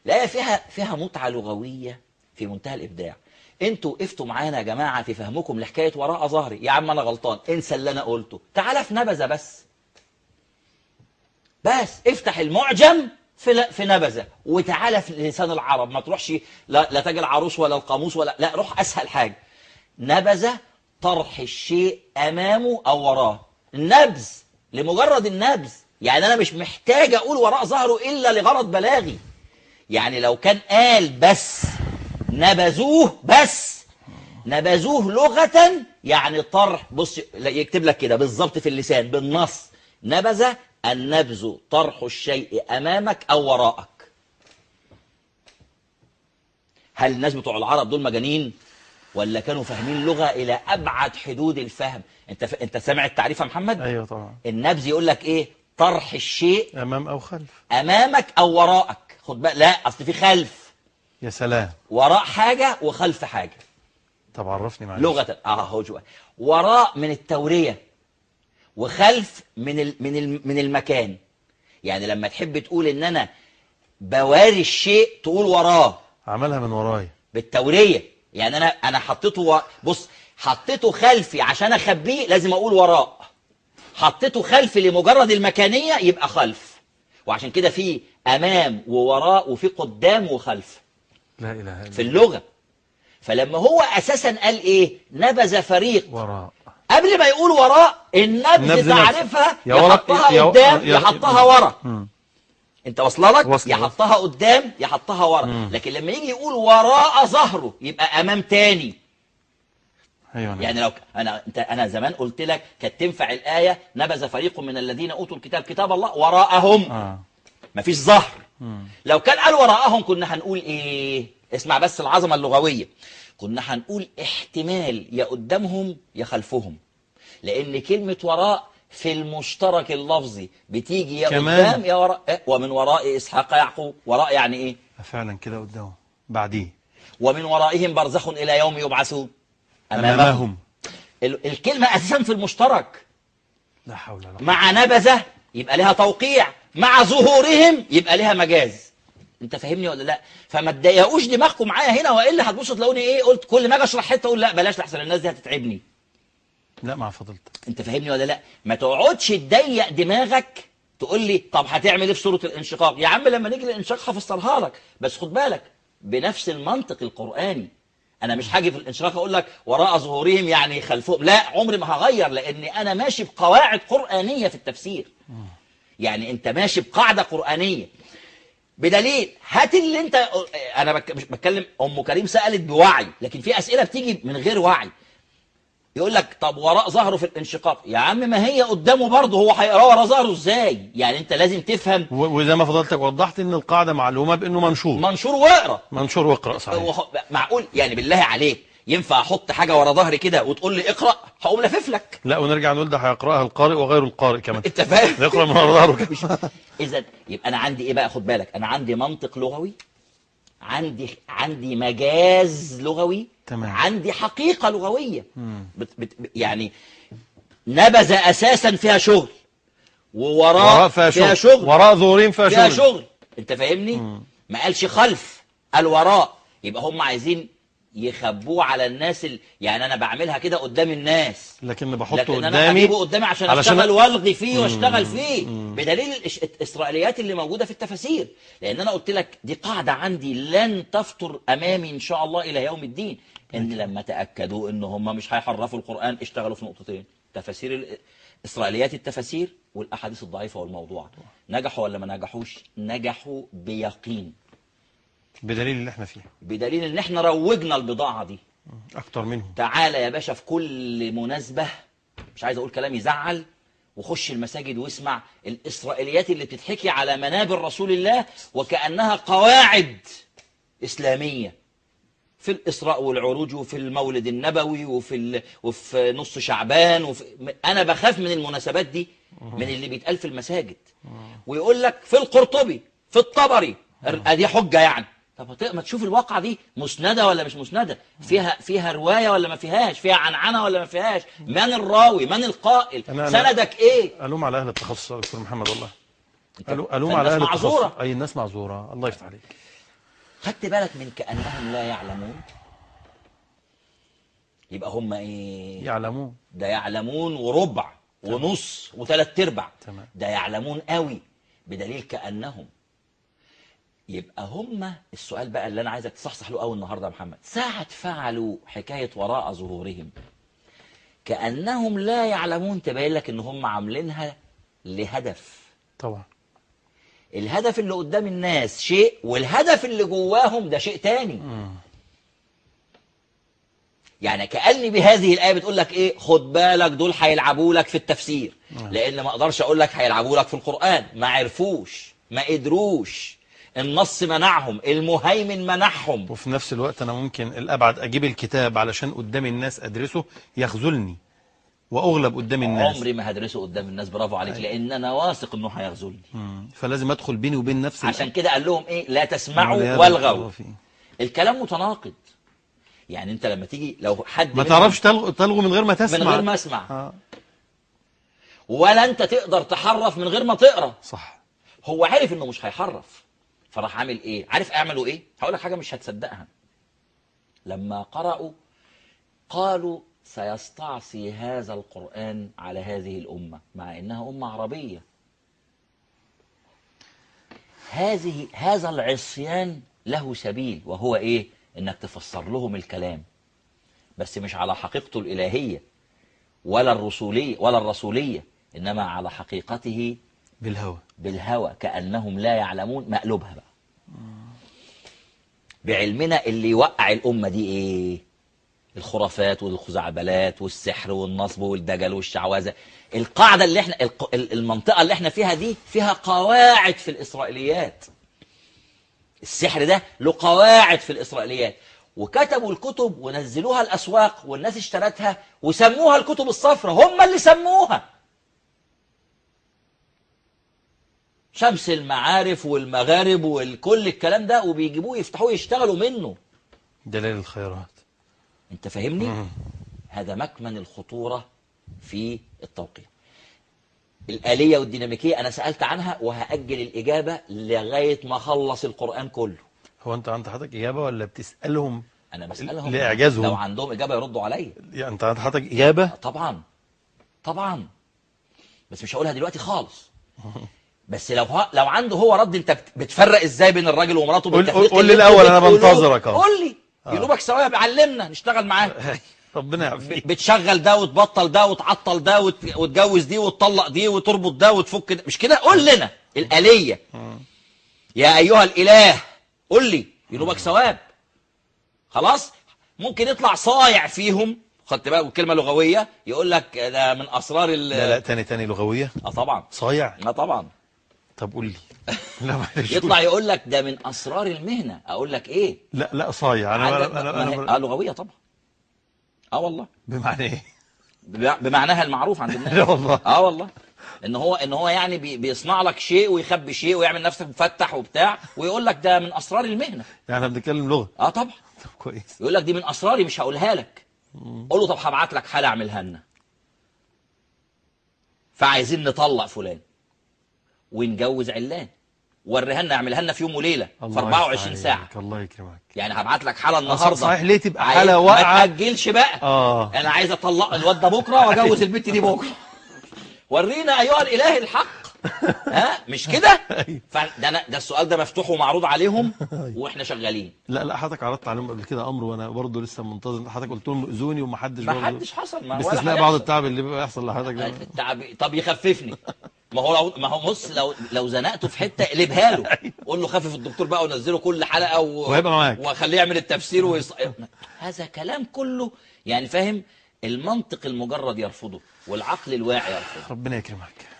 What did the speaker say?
الآية فيها فيها متعة لغوية في منتهى الإبداع انتوا وقفتوا معانا يا جماعة في فهمكم لحكاية وراء ظهري يا عم أنا غلطان انسى اللي أنا قلته تعالى في نبذة بس بس افتح المعجم في ل- في نبذة وتعالى في لسان العرب ما تروحش لا, لا تاج العروس ولا القاموس ولا لا روح أسهل حاجة نبذة طرح الشيء أمامه أو وراه النبذ لمجرد النبذ يعني أنا مش محتاج أقول وراء ظهره إلا لغرض بلاغي يعني لو كان قال بس نبذوه بس نبذوه لغة يعني طرح بص لا، يكتب لك كده بالظبط في اللسان بالنص نبذ النبذ طرح الشيء أمامك أو وراءك هل الناس بتوع العرب دول مجانين ولا كانوا فاهمين لغة إلى أبعد حدود الفهم أنت ف... أنت سامع التعريف يا محمد ايوه طبعا النبذ يقول لك إيه طرح الشيء امام او خلف أمامك أو وراءك خد بقى لا أصل في خلف يا سلام وراء حاجة وخلف حاجة طب عرفني معلش لغة اه هو جوا وراء من التورية وخلف من ال من ال من المكان يعني لما تحب تقول ان انا بواري الشيء تقول وراه عملها من ورايا بالتورية يعني انا انا حطيته و... بص حطيته خلفي عشان اخبيه لازم اقول وراء حطيته خلفي لمجرد المكانية يبقى خلف وعشان كده في امام ووراء وفي قدام وخلف لا اله الا في الله اللغة فلما هو اساسا قال ايه نبذ فريق وراء قبل ما يقول وراء النبذ النبذ تعرفها يا ورا- يحطها يا- قدام يا- يحطها ورا مم. انت واصله لك واصلة. يحطها قدام يحطها ورا مم. لكن لما يجي يقول وراء ظهره يبقى امام تاني ايوه نعم. يعني لو ك- انا انت انا زمان قلت لك كانت تنفع الايه نبذ فريق من الذين اوتوا الكتاب كتاب الله وراءهم اه مفيش ظهر مم. لو كان قال وراءهم كنا هنقول ايه اسمع بس العظمه اللغويه كنا هنقول احتمال يا قدامهم يا خلفهم لان كلمه وراء في المشترك اللفظي بتيجي يا كمان. قدام يا وراء إيه؟ ومن وراء اسحاق يعقوب وراء يعني ايه فعلا كده قدامه بعديه ومن ورائهم برزخ الى يوم يبعثون امامهم امامهم ال- الكلمه اساسا في المشترك لا حول ولا قوه مع نبذه يبقى لها توقيع مع ظهورهم يبقى لها مجاز انت فاهمني ولا لا فما تضايقوش دماغكم معايا هنا والا هتبصوا تلاقوني ايه قلت كل ما اجي اشرح حته اقول لا بلاش لحسن الناس دي هتتعبني لا مع فضيلتك انت فاهمني ولا لا ما تقعدش تضيق دماغك تقول لي طب هتعمل ايه في سوره الانشقاق يا عم لما نيجي للانشقاق هفسرها لك بس خد بالك بنفس المنطق القراني انا مش هاجي في الانشقاق اقول لك وراء ظهورهم يعني خلفهم لا عمري ما هغير لاني انا ماشي بقواعد قرانيه في التفسير يعني انت ماشي بقاعده قرانيه بدليل هات اللي انت انا بك... مش بتكلم ام كريم سالت بوعي لكن في اسئله بتيجي من غير وعي يقول لك طب وراء ظهره في الانشقاق يا عم ما هي قدامه برضه هو هيقراه وراء ظهره ازاي يعني انت لازم تفهم و- وزي ما فضلتك وضحت ان القاعده معلومه بانه منشور منشور واقرا منشور واقرا صحيح وخ- معقول يعني بالله عليك ينفع احط حاجه ورا ظهري كده وتقول لي اقرا هقوم لافف لك لا ونرجع نقول ده هيقراها القارئ وغير القارئ كمان انت فاهم يقرا من ورا ظهره كده. اذا يبقى انا عندي ايه بقى خد بالك انا عندي منطق لغوي عندي عندي مجاز لغوي تمام. عندي حقيقه لغويه مم. بت بت يعني نبذ اساسا فيها شغل ووراء وراء فيها شغل, فيها شغل وراء ظهورين فيها, فيها شغل. شغل انت فاهمني ما قالش خلف قال وراء يبقى هم عايزين يخبوه على الناس ال... يعني انا بعملها كده قدام الناس لكن بحطه لكن انا قدامي هجيبه قدامي عشان, علشان اشتغل والغي فيه مم. واشتغل فيه بدليل الإش- الاسرائيليات اللي موجوده في التفاسير لان انا قلت لك دي قاعده عندي لن تفطر امامي ان شاء الله الى يوم الدين ان لما تاكدوا ان هم مش هيحرفوا القران اشتغلوا في نقطتين تفاسير ال- اسرائيليات التفاسير والاحاديث الضعيفه والموضوع نجحوا ولا ما نجحوش نجحوا بيقين بدليل اللي احنا فيه بدليل ان احنا روجنا البضاعه دي اكتر منهم تعالى يا باشا في كل مناسبة مش عايز أقول كلام يزعل وخش المساجد واسمع الإسرائيليات اللي بتتحكي على منابر رسول الله وكأنها قواعد إسلامية في الإسراء والعروج وفي المولد النبوي وفي ال... وفي نص شعبان وفي... أنا بخاف من المناسبات دي من اللي بيتقال في المساجد ويقول لك في القرطبي في الطبري ادي حجة يعني طب هت- ما تشوف الواقعة دي مسندة ولا مش مسندة فيها فيها رواية ولا ما فيهاش فيها عنعنة ولا ما فيهاش من الراوي من القائل أنا- أنا- سندك ايه الوم على اهل التخصص يا دكتور محمد والله أنت- ألو- الوم على فالناس اهل معذورة. التخصص اي الناس معذوره الله يفتح عليك خدت بالك من كأنهم لا يعلمون يبقى هم ايه يعلمون ده يعلمون وربع ونص وثلاث ارباع تمام. ده يعلمون قوي بدليل كأنهم يبقى هم السؤال بقى اللي انا عايزك تصحصح له قوي النهارده يا محمد ساعة فعلوا حكاية وراء ظهورهم كأنهم لا يعلمون تبين لك ان هم عاملينها لهدف طبعا الهدف اللي قدام الناس شيء والهدف اللي جواهم ده شيء تاني مم. يعني كأني بهذه الآية بتقول لك إيه خد بالك دول هيلعبوا لك في التفسير لأن ما أقدرش أقول لك هيلعبوا لك في القرآن ما عرفوش ما قدروش النص منعهم المهيمن منعهم وفي نفس الوقت انا ممكن الابعد اجيب الكتاب علشان قدام الناس ادرسه يخذلني واغلب قدام الناس عمري ما هدرسه قدام الناس برافو عليك لأن أنا واثق إنه هيغزلني مم. فلازم ادخل بيني وبين نفسي عشان كده قال لهم إيه لا تسمعوا والعياذ والغوا بالله فيه. الكلام متناقض يعني أنت لما تيجي لو حد ما منهم- تعرفش تلغو, تلغو من غير ما تسمع من غير ما أسمع آه. ولا أنت تقدر تحرف من غير ما تقرأ صح هو عارف انه مش هيحرف فراح عامل ايه عارف اعملوا ايه هقول لك حاجه مش هتصدقها لما قرأوا قالوا سيستعصي هذا القرآن على هذه الأمة مع إنها أمة عربية هذه هذا العصيان له سبيل وهو إيه إنك تفسر لهم الكلام بس مش على حقيقته الإلهية ولا الرسولية ولا الرسولية إنما على حقيقته بالهوى بالهوى كأنهم لا يعلمون مقلوبها بقى بعلمنا اللي يوقع الأمة دي إيه الخرافات والخزعبلات والسحر والنصب والدجل والشعوذة القاعدة اللي احنا الق- ال- المنطقة اللي احنا فيها دي فيها قواعد في الإسرائيليات السحر ده له قواعد في الإسرائيليات وكتبوا الكتب ونزلوها الأسواق والناس اشترتها وسموها الكتب الصفراء هم اللي سموها شمس المعارف والمغارب والكل الكلام ده وبيجيبوه يفتحوه يشتغلوا منه دلائل الخيرات انت فاهمني مم. هذا مكمن الخطورة في التوقيع الآلية والديناميكية أنا سألت عنها وهأجل الإجابة لغاية ما أخلص القرآن كله هو انت عند حضرتك اجابه ولا بتسالهم أنا بسألهم لاعجازهم لو عندهم إجابة يردوا عليا يعني انت عند حضرتك اجابه طبعا طبعا بس مش هقولها دلوقتي خالص بس لو هو لو عنده هو رد انت بت- بتفرق ازاي بين الراجل ومراته قول- بالتفريق قول لي اللي انتوا الأول، أنا بتقولوه. بنتظرك أهو. قول لي ينوبك ثواب علمنا نشتغل معاه ربنا يعافيك بتشغل ده وتبطل ده وتعطل ده وت- وتجوز دي وتطلق دي وتربط ده وتفك ده مش كده قول لنا الآلية يا أيها الإله قول لي ينوبك ثواب خلاص ممكن يطلع صايع فيهم خدت بالك كلمة لغوية يقول لك ده من أسرار ال لا لا تاني تاني لغويه اه طبعا صايع اه طبعا طب قول لي لا معلش يطلع يقول لك ده من أسرار المهنة أقول لك إيه لا لا صايع انا عندك- انا ما هي- انا, اه لغوية طبعا اه والله بمعنى ايه بمع- بمعناها المعروف عند الناس لا والله. اه والله ان هو ان هو يعني بي- بيصنع لك شيء ويخبي شيء ويعمل نفسك مفتح وبتاع ويقول لك ده من اسرار المهنه يعني احنا بنتكلم لغه اه طبعا طب كويس يقول لك دي من اسراري مش هقولها لك قول له طب هبعت لك حاله اعملها لنا فعايزين نطلق فلان ونجوز علان وريها لنا اعملها لنا في يوم وليله في الله 24 يفتح ساعه عليك، الله يكرمك يعني هبعت لك حاله النهارده صحيح ليه تبقى عايز- حالة واقعة؟ ما تاجلش بقى اه انا عايز اطلق الواد ده بكره واجوز البنت دي بكره ورينا ايها الاله الحق ها مش كده فده أنا ده السؤال ده مفتوح ومعروض عليهم واحنا شغالين لا لا حضرتك عرضت عليهم قبل كده امر وانا برضه لسه منتظر حضرتك قلت لهم اذوني ومحدش ما برضه حدش حصل ما ولا باستثناء حاجة بعض يحصل. التعب اللي بيبقى يحصل لحضرتك ده التعب طب يخففني ما هو لو ما هو بص لو لو زنقته في حته اقلبها له قول له خفف الدكتور بقى ونزله كل حلقه و... وهيبقى معاك. وخليه يعمل التفسير ويص... هذا كلام كله يعني فاهم المنطق المجرد يرفضه والعقل الواعي يرفضه ربنا يكرمك